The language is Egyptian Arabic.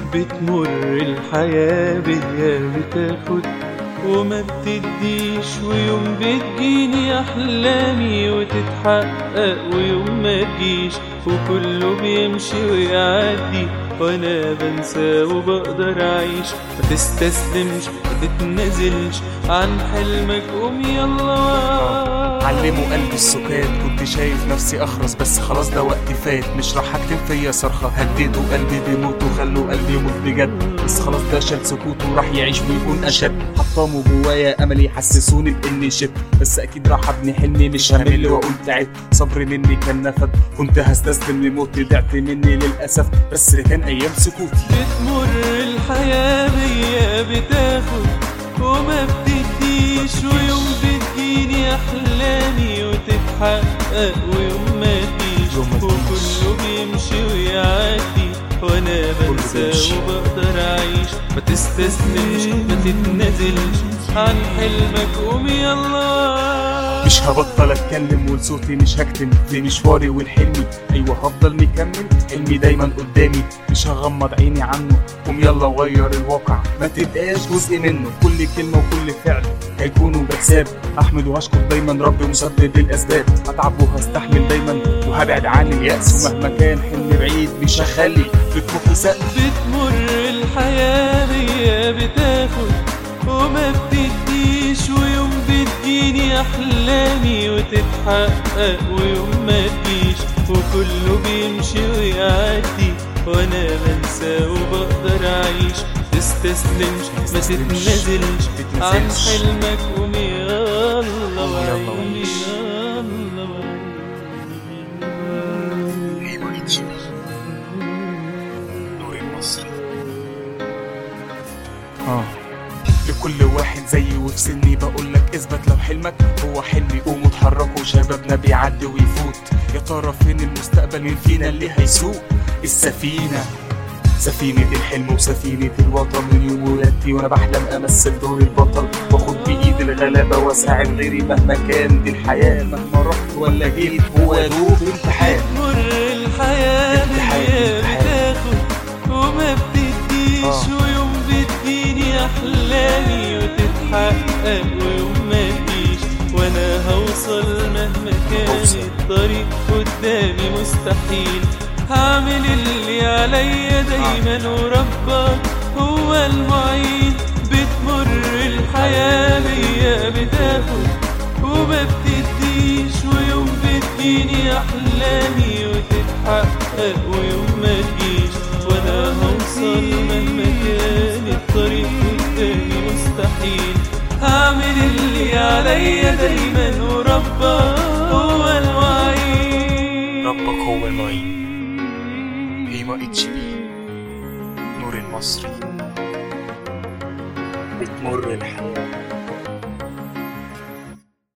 بتمر الحياة بيا بتاخد وما بتديش ويوم بتجيني أحلامي وتتحقق ويوم ما تجيش وكله بيمشي ويعدي وأنا بنسى وبقدر أعيش ما تستسلمش ما تتنازلش عن حلمك قوم يلا علموا قلبي السكات كنت شايف نفسي اخرس بس خلاص ده وقت فات مش راح اكتم فيا صرخه هديته قلبي بيموت وخلوا قلبي يموت بجد بس خلاص ده شال سكوته وراح يعيش ويكون اشد حطموا جوايا امل يحسسوني باني شب بس اكيد راح ابني حلمي مش همل واقول تعبت صبري مني كان نفد كنت هستسلم لموتي ضعت مني للاسف بس كان ايام سكوتي بتمر الحياة بيا بتاخد وما بتديش ويوم بتجيني أحلامي وتتحقق ويوم ما تجيش يوم ما تجيش. وكله بيمشي ويعدي وأنا بنسى بيمشي. وبقدر أعيش ما تستسلمش ما تتنازلش عن حلمك قوم يلا مش هبطل اتكلم ولصوتي مش هكتم في مشواري والحلمي ايوه هفضل مكمل حلمي دايما قدامي مش هغمض عيني عنه قوم يلا غير الواقع ما تبقاش جزء منه كل كلمه وكل فعل هيكونوا بحساب احمد وهشكر دايما ربي مسبب الاسباب هتعب وهستحمل دايما وهبعد عن الياس ومهما كان حلمي بعيد مش هخلي في طموحي سقف بتمر الحياة بيا بتاخد وما بتديش ويوم بتجيني أحلامي وتتحقق ويوم ما تجيش وكله بيمشي ويعدي وأنا بنسى وبقدر أعيش تستسلمش ما تتنازلش عن تتنازلش. حلمك قوم يلا قوم يلا وعيش وعيش. يلا وعيش. هيبقى يتشبه نور المصري اه لكل واحد زيي وفي سني بقولك اثبت لو حلمك هو حلمي قوموا اتحركوا شبابنا بيعدي ويفوت يا ترى فين المستقبل مين فينا اللي هيسوق السفينة سفينة الحلم وسفينة الوطن من يوم ولادتي وانا بحلم امثل دور البطل واخد بايد الغلابة واساعد غيري مهما كان دي الحياة مهما رحت ولا جيت هو دوب امتحان مر الحياة امتحان، بيا امتحان. بتاخد وما بتديش آه. ويوم بتجيني أحلامي وتتحقق ويوم ما تجيش وأنا هوصل مهما كان هوصل. الطريق قدامي مستحيل هعمل اللي عليا دايما وربك هو المعين بتمر الحياة بيا بتاخد وما بتديش ويوم بتجيني أحلامي وتتحقق ويوم ما تجيش وأنا هوصل مهما كان الطريق قدامي مستحيل هعمل اللي عليا دايما وربك هو الوعي ربك هو المعين هيما اتشبي نور المصري بتمر الحياة